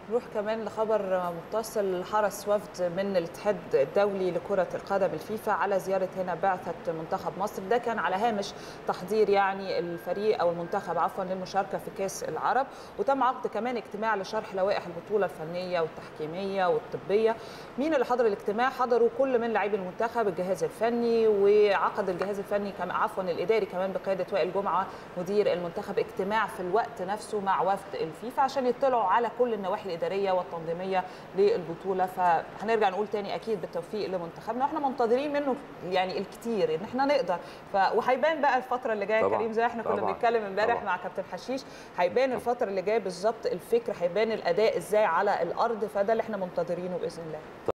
نروح كمان لخبر متصل حرص وفد من الاتحاد الدولي لكرة القدم الفيفا على زيارة هنا بعثة منتخب مصر ده كان على هامش تحضير يعني الفريق أو المنتخب عفوا للمشاركة في كأس العرب وتم عقد كمان اجتماع لشرح لوائح البطولة الفنية والتحكيمية والطبية مين اللي حضر الاجتماع حضروا كل من لاعبي المنتخب الجهاز الفني وعقد الجهاز الفني كمان عفوا الإداري كمان بقيادة وائل جمعة مدير المنتخب اجتماع في الوقت نفسه مع وفد الفيفا عشان يطلعوا على كل النواحي الاداريه والتنظيميه للبطوله فهنرجع نقول تاني اكيد بالتوفيق لمنتخبنا واحنا منتظرين منه يعني الكتير ان احنا نقدر ف... وهيبان بقى الفتره اللي جايه كريم زي احنا كنا بنتكلم امبارح مع كابتن حشيش هيبان الفتره اللي جايه بالظبط الفكر هيبان الاداء ازاي على الارض فده اللي احنا منتظرينه باذن الله